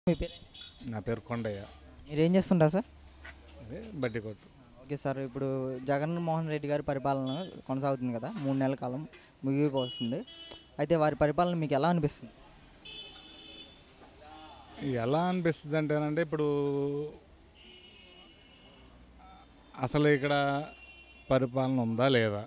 మీ పేరు నా పేరు కొండయ్య మీరు ఏం చేస్తుంటారు సార్ అదే బడ్డీ కొట్టు ఓకే సార్ ఇప్పుడు జగన్మోహన్ రెడ్డి గారి పరిపాలన కొనసాగుతుంది కదా మూడు నెలల కాలం ముగిపోతుంది అయితే వారి పరిపాలన మీకు ఎలా అనిపిస్తుంది ఎలా అనిపిస్తుంది అంటేనంటే ఇప్పుడు అసలు ఇక్కడ పరిపాలన ఉందా లేదా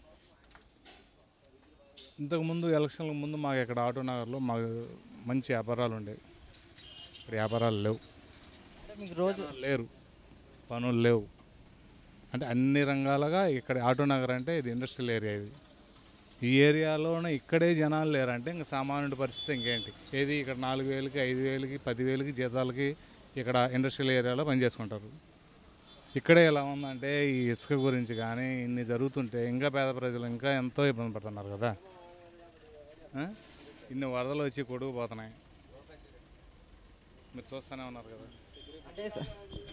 ఇంతకుముందు ఎలక్షన్లకు ముందు మాకు ఇక్కడ ఆటో నగర్లో మాకు మంచి వ్యాపారాలు ఉండేవి ఇక్కడ వ్యాపారాలు లేవు అంటే మీకు రోజు లేరు పనులు లేవు అంటే అన్ని రంగాలుగా ఇక్కడ ఆటో నగర్ అంటే ఇది ఇండస్ట్రియల్ ఏరియా ఇది ఈ ఏరియాలోనే ఇక్కడే జనాలు లేరంటే ఇంకా సామాన్యుడి పరిస్థితి ఇంకేంటి ఏది ఇక్కడ నాలుగు వేలకి ఐదు వేలకి పదివేలకి జీతాలకి ఇక్కడ ఇండస్ట్రియల్ ఏరియాలో పనిచేసుకుంటారు ఇక్కడే ఎలా ఉందంటే ఈ ఇసుక గురించి కానీ ఇన్ని జరుగుతుంటే ఇంకా పేద ప్రజలు ఇంకా ఎంతో ఇబ్బంది పడుతున్నారు కదా ఆ? ఇన్ని వరదలు వచ్చి కొడుకుపోతున్నాయి మీరు చూస్తూనే ఉన్నారు కదా అంటే సార్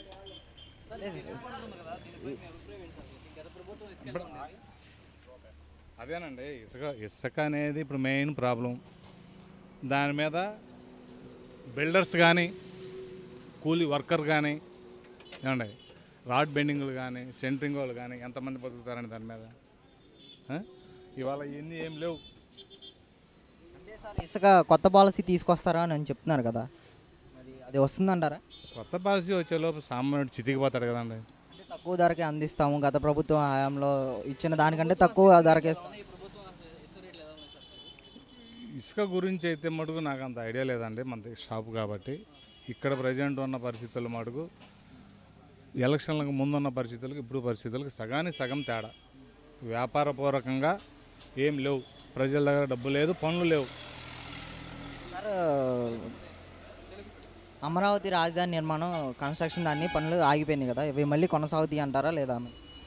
అదేనండి ఇసుక ఇసుక అనేది ఇప్పుడు మెయిన్ ప్రాబ్లం దాని మీద బిల్డర్స్ కానీ కూలీ వర్కర్ కానీ ఏమండి రాడ్ బెండింగ్లు కానీ సెంటరింగ్ వాళ్ళు కానీ ఎంతమంది బతుకుతారండి దాని మీద ఆ? ఇవాళ ఇవన్నీ ఏం లేవు అంటే సార్ ఇసుక కొత్త పాలసీ తీసుకొస్తారా అని అని చెప్తున్నారు కదా మరి అది వస్తుందంటారా కొత్త పాలసీ వచ్చేలోపు సామాన్యుడు చితికిపోతాడు కదండి అంటే తక్కువ ధరకే అందిస్తాము గత ప్రభుత్వం హయాంలో ఇచ్చిన దానికంటే తక్కువ ధరకే ఇస్తాం ఇసుక గురించి అయితే మటుకు నాకు అంత ఐడియా లేదండి మన షాప్ కాబట్టి ఇక్కడ ప్రజెంట్ ఉన్న పరిస్థితుల మటుకు ఎలక్షన్లకు ముందున్న పరిస్థితులకు ఇప్పుడు పరిస్థితులకు సగానికి సగం తేడా వ్యాపారపూర్వకంగా ఏం లేవు ప్రజల దగ్గర డబ్బు లేదు పనులు లేవు సార్ అమరావతి రాజధాని నిర్మాణం కన్స్ట్రక్షన్ అన్ని పనులు ఆగిపోయినాయి కదా ఇవి మళ్ళీ కొనసాగుతాయి అంటారా లేదా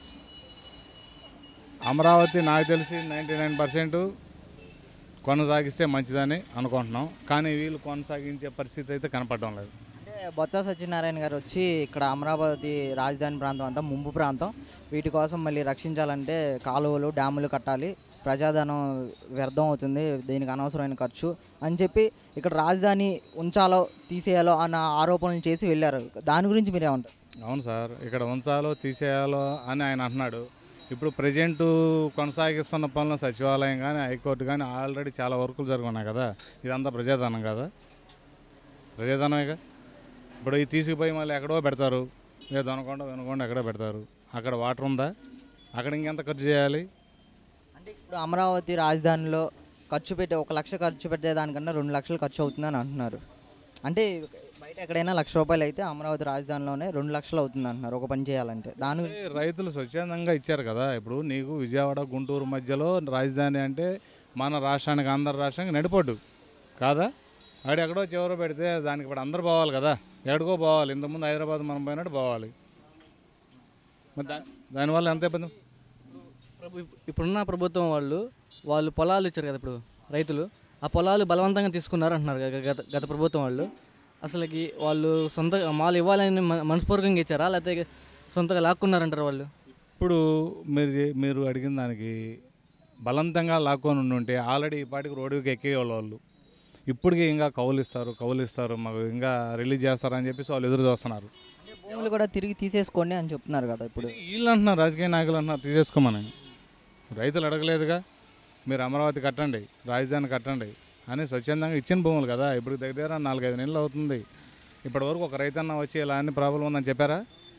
అమరావతి నాకు తెలిసి నైంటీ నైన్ పర్సెంట్ కొనసాగిస్తే మంచిదని అనుకుంటున్నాం కానీ వీళ్ళు కొనసాగించే పరిస్థితి అయితే కనపడడం లేదు అంటే బొత్స సత్యనారాయణ గారు వచ్చి ఇక్కడ అమరావతి రాజధాని ప్రాంతం అంతా ముంపు ప్రాంతం వీటి కోసం మళ్ళీ రక్షించాలంటే కాలువలు డ్యాములు కట్టాలి ప్రజాధనం వ్యర్థం అవుతుంది దీనికి అనవసరమైన ఖర్చు అని చెప్పి ఇక్కడ రాజధాని ఉంచాలో తీసేయాలో అన్న ఆరోపణలు చేసి వెళ్ళారు దాని గురించి మీరేమంటారు అవును సార్ ఇక్కడ ఉంచాలో తీసేయాలో అని ఆయన అంటున్నాడు ఇప్పుడు ప్రజెంట్ కొనసాగిస్తున్న పనులు సచివాలయం కానీ హైకోర్టు కానీ ఆల్రెడీ చాలా వర్కులు జరుగున్నాయి కదా ఇదంతా ప్రజాధనం కదా ప్రజాధనమేగా ఇప్పుడు ఇది తీసుకుపోయి మళ్ళీ ఎక్కడో పెడతారు ఏ దొనకొండ వినకొండ ఎక్కడో పెడతారు అక్కడ వాటర్ ఉందా అక్కడ ఇంకెంత ఖర్చు చేయాలి అంటే ఇప్పుడు అమరావతి రాజధానిలో ఖర్చు పెట్టే ఒక లక్ష ఖర్చు పెట్టే దానికన్నా రెండు లక్షలు ఖర్చు అవుతుందని అంటున్నారు అంటే బయట ఎక్కడైనా లక్ష రూపాయలు అయితే అమరావతి రాజధానిలోనే రెండు లక్షలు అవుతుంది అంటున్నారు ఒక పని చేయాలంటే దాని గురించి అంటే రైతులు స్వచ్ఛందంగా ఇచ్చారు కదా ఇప్పుడు నీకు విజయవాడ గుంటూరు మధ్యలో రాజధాని అంటే మన రాష్ట్రానికి ఆంధ్ర రాష్ట్రానికి నడిపోడు కాదా ఆడు ఎక్కడో చివర పెడితే దానికి ఇప్పుడు అందరు పోవాలి కదా ఎక్కడికో పోవాలి ఇంతకుముందు హైదరాబాద్ మనం పోయినట్టు పోవాలి మరి దా దానివల్ల ఎంత ఇబ్బంది ప్రభు ఇప్పుడున్న ప్రభుత్వం వాళ్ళు వాళ్ళు పొలాలు ఇచ్చారు కదా ఇప్పుడు రైతులు ఆ పొలాలు బలవంతంగా తీసుకున్నారు అంటున్నారు గ- గత గత ప్రభుత్వం వాళ్ళు అసలుకి వాళ్ళు సొంత మాలు ఇవ్వాలని మ- మనస్పూర్వకంగా ఇచ్చారా లేకపోతే సొంతగా లాక్కున్నారంటారు వాళ్ళు ఇప్పుడు మీరు చే- మీరు అడిగిన దానికి బలవంతంగా లాక్కొని ఉండి ఉంటే ఆల్రెడీ ఈ పాటికి రోడ్డుకి ఎక్కేవాళ్ళు వాళ్ళు ఇప్పటికీ ఇంకా కౌలు ఇస్తారు కౌలు ఇస్తారు మాకు ఇంకా రిలీజ్ చేస్తారని చెప్పేసి వాళ్ళు ఎదురు చూస్తున్నారు అంటే భూములు కూడా తిరిగి తీసేసుకోండి అని చెప్తున్నారు కదా ఇప్పుడు వీళ్ళు అంటున్నారు రాజకీయ నాయకులు అంటున్నారు తీసేసుకోమని రైతులు అడగలేదుగా మీరు అమరావతి కట్టండి రాజధాని కట్టండి అని స్వచ్ఛందంగా ఇచ్చిన భూములు కదా ఇప్పుడు దగ్గర దగ్గర నాలుగైదు నెలలు అవుతుంది ఇప్పటి వరకు ఒక రైతన్న వచ్చి ఇలా అన్ని ప్రాబ్లం ఉందని చెప్పారా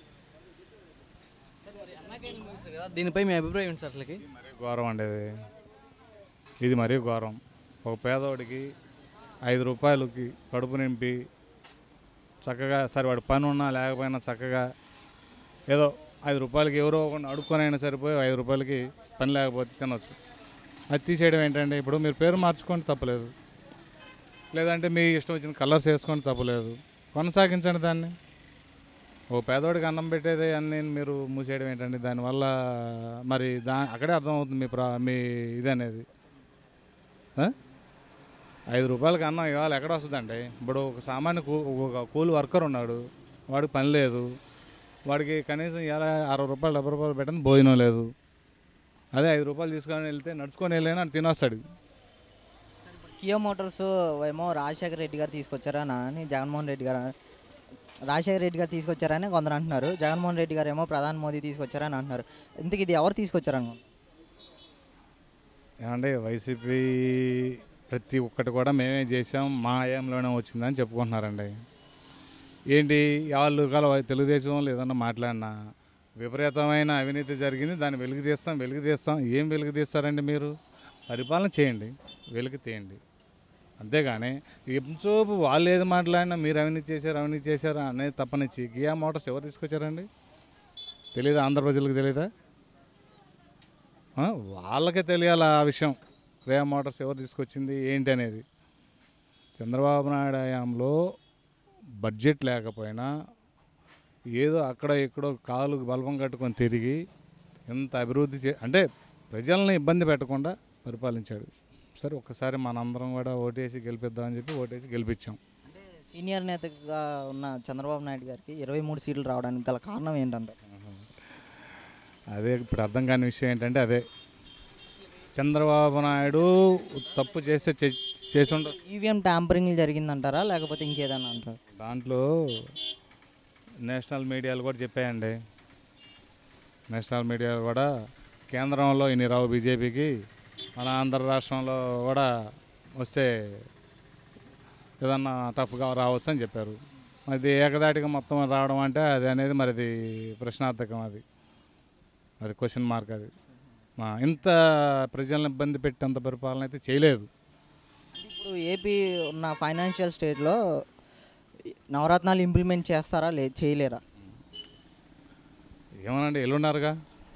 దీనిపై మీ అభిప్రాయం ఏంటి సార్ అసలుకి మరీ ఘోరం అండి ఇది ఇది మరీ ఘోరం ఒక పేదవాడికి ఐదు రూపాయలకి కడుపు నింపి చక్కగా సరే వాడు పని ఉన్నా లేకపోయినా చక్కగా ఏదో ఐదు రూపాయలకి ఎవరో ఒకరిని అడుక్కొని అయినా సరిపోయి ఐదు రూపాయలకి పని లేకపోతే తినొచ్చు అది తీసేయడం ఏంటంటే ఇప్పుడు మీరు పేరు మార్చుకోండి తప్పలేదు లేదంటే మీ ఇష్టం వచ్చిన కలర్స్ వేసుకోండి తప్పలేదు కొనసాగించండి దాన్ని ఓ పేదవాడికి అన్నం పెట్టేది అన్ని మీరు మూసేయడం ఏంటండి దానివల్ల మరి దా అక్కడే అర్థమవుతుంది మీ ప్రా మీ ఇది అనేది ఆ? ఐదు రూపాయలకి అన్నం ఇవాళ ఎక్కడ వస్తుందండి ఇప్పుడు ఒక సామాన్య కూ ఒక కూలి వర్కర్ ఉన్నాడు వాడికి పని లేదు వాడికి కనీసం ఇలా అరవై రూపాయలు డెబ్బై రూపాయలు పెట్టని భోజనం లేదు అదే ఐదు రూపాయలు తీసుకొని వెళ్తే నడుచుకొని వెళ్ళైనా తినొస్తాడు కియా మోటార్స్ ఏమో రాజశేఖర రెడ్డి గారు తీసుకొచ్చారా అని జగన్మోహన్ రెడ్డి గారు రాజశేఖర రెడ్డి గారు తీసుకొచ్చారని కొందరు అంటున్నారు జగన్మోహన్ రెడ్డి గారు ఏమో ప్రధాని మోదీ తీసుకొచ్చారని అంటున్నారు ఇంతకు ఇది ఎవరు తీసుకొచ్చారను ఏమంటే వైసీపీ ప్రతి ఒక్కటి కూడా మేమే చేసాం మా హయాంలోనే వచ్చిందని చెప్పుకుంటున్నారండి ఏంటి వాళ్ళు కల తెలుగుదేశం వాళ్ళు ఏదన్నా మాట్లాడినా విపరీతమైన అవినీతి జరిగింది దాన్ని వెలుగు తీస్తాం వెలుగు తీస్తాం ఏం వెలుగు తీస్తారండి మీరు పరిపాలన చేయండి వెలుగు తీయండి అంతేగాని ఎంతోపు వాళ్ళు ఏది మాట్లాడినా మీరు అవినీతి చేశారు అవినీతి చేశారు అనేది తప్పనిచ్చి గియా మోటార్స్ ఎవరు తీసుకొచ్చారండి తెలీదా ఆంధ్ర ప్రజలకు తెలీదా ఆ, వాళ్ళకే తెలియాలి ఆ విషయం రియా మోటార్స్ ఎవరు తీసుకొచ్చింది ఏంటి అనేది చంద్రబాబు నాయుడు హయాంలో బడ్జెట్ లేకపోయినా ఏదో అక్కడ ఎక్కడో కాలు బల్బం కట్టుకొని తిరిగి ఎంత అభివృద్ధి చే అంటే ప్రజల్ని ఇబ్బంది పెట్టకుండా పరిపాలించాడు సరే ఒక్కసారి మనందరం కూడా ఓటేసి గెలిపిద్దామని చెప్పి ఓటేసి గెలిపించాం అంటే సీనియర్ నేతగా ఉన్న చంద్రబాబు నాయుడు గారికి ఇరవై మూడు సీట్లు రావడానికి గల కారణం ఏంటంటే అదే ఇప్పుడు అర్థం కాని విషయం ఏంటంటే అదే చంద్రబాబు నాయుడు తప్పు చేస్తే చే- చేసి ఉండదు ఈవీఎం ట్యాంపరింగ్ జరిగిందంటారా లేకపోతే ఇంకేదన్నా అంటారా దాంట్లో నేషనల్ మీడియాలు కూడా చెప్పాయండి నేషనల్ మీడియాలు కూడా కేంద్రంలో ఇన్ని రావు బీజేపీకి మన ఆంధ్ర రాష్ట్రంలో కూడా వస్తే ఏదన్నా టఫ్గా రావచ్చు అని చెప్పారు అది ఏకదాటిగా మొత్తం రావడం అంటే అది అనేది మరి అది ప్రశ్నార్థకం అది అది క్వశ్చన్ మార్క్ అది ఆ, ఇంత ప్రజలను ఇబ్బంది పెట్టేంత పరిపాలన అయితే చేయలేదు అంటే ఇప్పుడు ఏపీ ఉన్న ఫైనాన్షియల్ స్టేట్లో నవరత్నాలు ఇంప్లిమెంట్ చేస్తారా లే చేయలేరా ఏమనండి ఎల్లున్నారుగా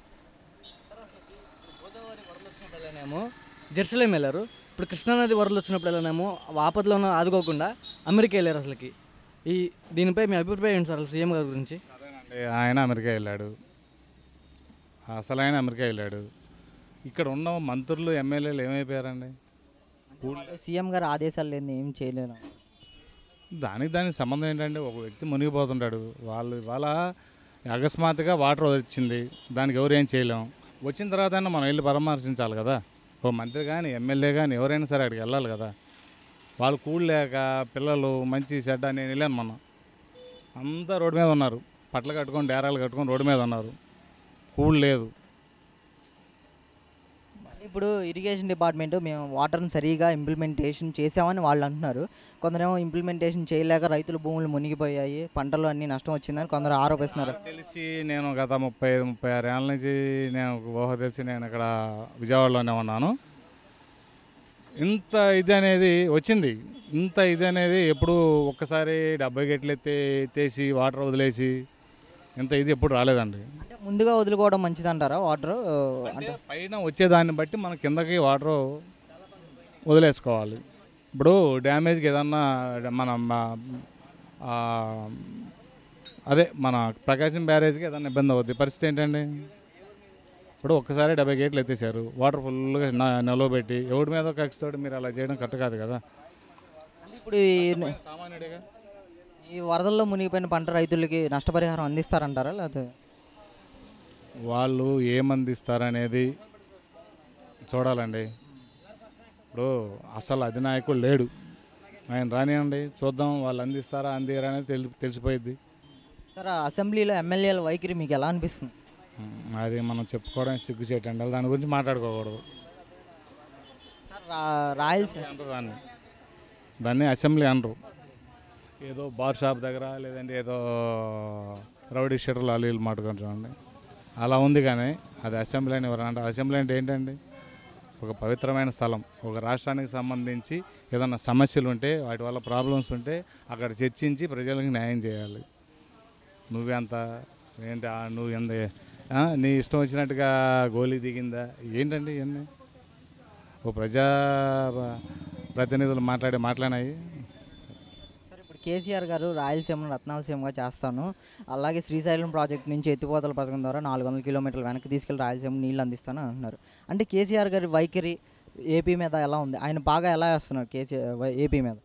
గోదావరి వరదలు వచ్చినప్పుడేమో జెరూసలేం వెళ్ళారు ఇప్పుడు కృష్ణానది వరదలు వచ్చినప్పుడేమో ఆపదలో ఉన్న ఆదుకోకుండా అమెరికా వెళ్ళారు అసలుకి ఈ దీనిపై మీ అభిప్రాయం ఏంటి సార్ అసలు సీఎం గారి గురించి సరేనండి ఆయన అమెరికా వెళ్ళాడు అసలు ఆయన అమెరికా వెళ్ళాడు ఇక్కడ ఉన్న మంత్రులు ఎమ్మెల్యేలు ఏమైపోయారండి సీఎం గారు ఆదేశాలు లేని ఏం చేయలేరు దానికి దానికి సంబంధం ఏంటంటే ఒక వ్యక్తి మునిగిపోతుంటాడు వాళ్ళు ఇవాళ అకస్మాత్తుగా వాటర్ వచ్చింది దానికి ఎవరు ఏం చేయలేం వచ్చిన తర్వాత అయినా మనం వెళ్ళి పరామర్శించాలి కదా ఓ మంత్రి కానీ ఎమ్మెల్యే కానీ ఎవరైనా సరే అక్కడికి వెళ్ళాలి కదా వాళ్ళు కూడలేక పిల్లలు మంచి చెడ్డ నేను వెళ్ళాను మొన్న అంతా రోడ్డు మీద ఉన్నారు పట్ల కట్టుకొని డేరాలు కట్టుకొని రోడ్డు మీద ఉన్నారు కూల్ లేదు ఇప్పుడు ఇరిగేషన్ డిపార్ట్మెంట్ మేము వాటర్ని సరిగా ఇంప్లిమెంటేషన్ చేసామని వాళ్ళు అంటున్నారు కొందరేమో ఇంప్లిమెంటేషన్ చేయలేక రైతుల భూములు మునిగిపోయాయి పంటలు అన్ని నష్టం వచ్చిందని కొందరు ఆరోపిస్తున్నారు నాకు తెలిసి నేను గత ముప్పై ఐదు ముప్పై ఆరు ఏళ్ళ నుంచి నేను ఊహ తెలిసి నేను ఇక్కడ విజయవాడలోనే ఉన్నాను ఇంత ఇది అనేది వచ్చింది ఇంత ఇది అనేది ఎప్పుడు ఒక్కసారి డెబ్బై గెట్లు ఎత్తే ఎత్తేసి వాటర్ వదిలేసి ఇంత ఇది ఎప్పుడు రాలేదండి అంటే ముందుగా వదులుకోవడం మంచిదంటారా వాటర్ అంటే పైన వచ్చేదాన్ని బట్టి మన కిందకి వాటర్ వదిలేసుకోవాలి ఇప్పుడు డ్యామేజ్కి ఏదన్నా మన మ- ఆ, అదే మన ప్రకాశం బ్యారేజ్కి ఏదన్నా ఇబ్బంది అవుద్ది పరిస్థితి ఏంటండి ఇప్పుడు ఒక్కసారి డెబ్బై గేట్లు ఎత్తేసారు వాటర్ ఫుల్గా నిలవబెట్టి ఎవడి మీద కక్షతోటి మీరు అలా చేయడం కరెక్ట్ కాదు కదా అంటే ఇప్పుడు ఈ- సామాన్యుడిగా ఈ వరదల్లో మునిగిపోయిన పంట రైతులకి నష్టపరిహారం అందిస్తారంటారా లేకపోతే వాళ్ళు ఏమందిస్తారనేది చూడాలండి ఇప్పుడు అసలు అధినాయకుడు లేడు ఆయన రానియండి చూద్దాం వాళ్ళు అందిస్తారా అందిరా అనేది తెలి తెలిసిపోయిద్ది సార్ ఆ అసెంబ్లీలో ఎమ్మెల్యేల వైఖరి మీకు ఎలా అనిపిస్తుంది ఉమ్, అది మనం చెప్పుకోవడానికి సిగ్గు చేయటండి దాని గురించి మాట్లాడుకోకూడదు సార్ రా- రాయలసీమ అంటారు దాన్ని దాన్ని అసెంబ్లీ అనరు ఏదో బార్ షాప్ దగ్గర లేదంటే ఏదో రౌడీ షెటర్లు అల్లు వీళ్ళు మాట్లాడుకొని చూడండి అలా ఉంది కానీ అది అసెంబ్లీ అని ఎవరు అంటారు అసెంబ్లీ అంటే ఏంటండి ఒక పవిత్రమైన స్థలం ఒక రాష్ట్రానికి సంబంధించి ఏదైనా సమస్యలు ఉంటే వాటి వల్ల ప్రాబ్లమ్స్ ఉంటే అక్కడ చర్చించి ప్రజలకు న్యాయం చేయాలి నువ్వెంత ఏంటి ఆ నువ్వు ఎంత ఆ, నీ ఇష్టం వచ్చినట్టుగా గోలీ దిగిందా ఏంటండి ఇవన్నీ ఓ ప్రజా ప్రతినిధులు మాట్లాడే మాట్లాడినాయి సార్ ఇప్పుడు కేసీఆర్ గారు రాయలసీమను రత్నాలసీమగా చేస్తాను అలాగే శ్రీశైలం ప్రాజెక్ట్ నుంచి ఎత్తిపోతల పథకం ద్వారా నాలుగు వందల కిలోమీటర్లు వెనక్కి తీసుకెళ్లి రాయలసీమ నీళ్ళు అందిస్తాను అంటున్నారు అంటే కేసీఆర్ గారి వైఖరి ఏపీ మీద ఎలా ఉంది ఆయన బాగా ఎలా వేస్తున్నారు కేసీఆర్ వై- ఏపీ మీద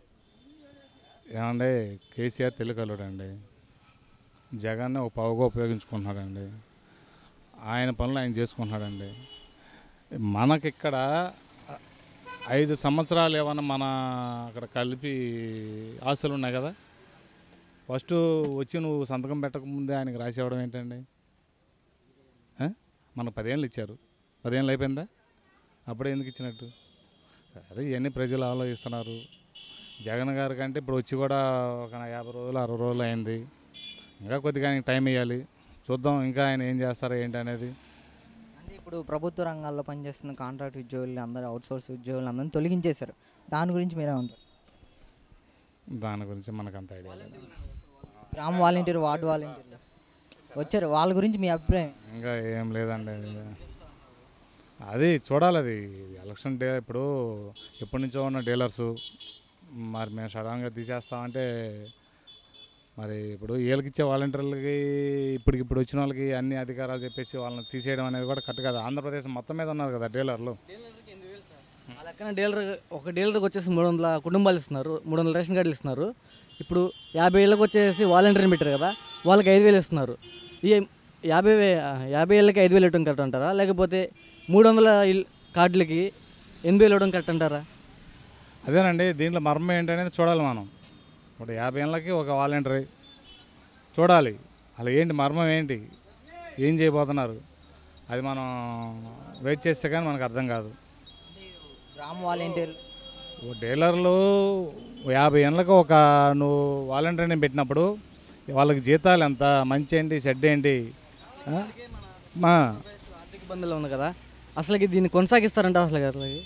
ఏమంటే కేసీఆర్ తెలుకలుడు అండి జగన్ ఒక పవగా ఉపయోగించుకుంటున్నాడండి ఆయన పనులు ఆయన చేసుకుంటున్నాడండి మనకిక్కడ ఐదు సంవత్సరాలు ఏమన్నా మన అక్కడ కలిపి ఆస్తులు ఉన్నాయి కదా ఫస్ట్ వచ్చి నువ్వు సంతకం పెట్టకముందే ఆయనకి రాసి ఇవ్వడం ఏంటండి ఆ? మనకు పదేళ్ళు ఇచ్చారు పదేళ్ళు అయిపోయిందా అప్పుడే ఎందుకు ఇచ్చినట్టు సరే ఇవన్నీ ప్రజలు ఆలోచిస్తున్నారు జగన్ గారి కంటే ఇప్పుడు వచ్చి కూడా ఒక యాభై రోజులు అరవై రోజులు అయింది ఇంకా కొద్దిగా ఆయనకి టైం ఇవ్వాలి చూద్దాం ఇంకా ఆయన ఏం చేస్తారో ఏంటి అనేది అంటే ఇప్పుడు ప్రభుత్వ రంగాల్లో పనిచేస్తున్న కాంట్రాక్ట్ ఉద్యోగులు అందరూ అవుట్సోర్స్ ఉద్యోగులు అందరిని తొలగించేశారు దాని గురించి మీరే ఉంటారు దాని గురించి మనకు అంత ఐడియా లేదు గ్రామ వాలంటీర్ వార్డు వాలంటీర్లు వచ్చారు వాళ్ళ గురించి మీ అభిప్రాయం ఇంకా ఏం లేదండి అది చూడాలి అది ఎలక్షన్ డే ఇప్పుడు ఎప్పటి నుంచో ఉన్న డీలర్సు మరి మేము సడన్గా తీసేస్తామంటే మరి ఇప్పుడు వీళ్ళకి ఇచ్చే వాలంటీర్లకి ఇప్పటికి ఇప్పుడు వచ్చిన వాళ్ళకి అన్ని అధికారాలు చెప్పేసి వాళ్ళని తీసేయడం అనేది కూడా కరెక్ట్ కదా ఆంధ్రప్రదేశ్ మొత్తం మీద ఉన్నారు కదా డీలర్లు ఆ లెక్కన డీలర్ ఒక డీలర్కి వచ్చేసి మూడు వందల కుటుంబాలు ఇస్తున్నారు మూడు వందల రేషన్ కార్డులు ఇస్తున్నారు ఇప్పుడు యాభై ఏళ్ళకి వచ్చేసి వాలంటీర్ని పెట్టారు కదా వాళ్ళకి ఐదు వేలు ఇస్తున్నారు ఈ యాభై వే యాభై ఏళ్ళకి ఐదు వేలు ఇవ్వడం కరెక్ట్ అంటారా లేకపోతే మూడు వందల ఇల్ కార్డులకి ఎనిమిది వేలు ఇవ్వడం కరెక్ట్ అంటారా అదేనండి దీంట్లో మర్మం ఏంటనేది చూడాలి మనం ఇప్పుడు యాభై ఏళ్ళకి ఒక వాలంటరీ చూడాలి అలా ఏంటి మర్మం ఏంటి ఏం చేయబోతున్నారు అది మనం వెయిట్ చేస్తే కానీ మనకు అర్థం కాదు గ్రామ వాలంటీర్లు ఓ డీలర్లు యాభై ఏళ్ళకి ఒక నువ్వు వాలంటీర్ని పెట్టినప్పుడు వాళ్ళకి జీతాలు ఎంత మంచి ఏంటి చెడ్డ ఏంటి ఆ? మా ఆర్థిక ఇబ్బందులు ఉంది కదా అసలుకి దీన్ని కొనసాగిస్తారంట అసలు అసలుకి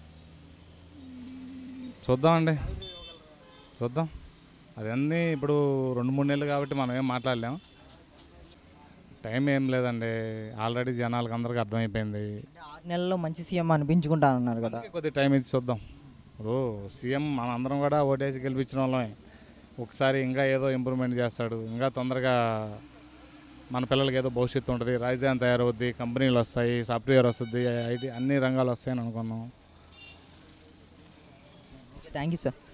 చూద్దామండి చూద్దాం అదన్నీ ఇప్పుడు రెండు మూడు నెలలు కాబట్టి మనం ఏం మాట్లాడలేం టైం ఏం లేదండి ఆల్రెడీ జనాలకు అందరికీ అర్థమైపోయింది అంటే ఆరు నెలల్లో మంచి సీఎం అనిపించుకుంటానన్నారు కదా కొద్దిగా టైం ఇచ్చి చూద్దాం ఇప్పుడు సీఎం మన అందరం కూడా ఓటేసి గెలిపించిన వాళ్ళమే ఒకసారి ఇంకా ఏదో ఇంప్రూవ్మెంట్ చేస్తాడు ఇంకా తొందరగా మన పిల్లలకి ఏదో భవిష్యత్తు ఉంటుంది రాజధాని తయారవుద్ది కంపెనీలు వస్తాయి సాఫ్ట్వేర్ వస్తుంది ఐటీ అన్ని రంగాలు వస్తాయని అనుకున్నాం థ్యాంక్ యూ సార్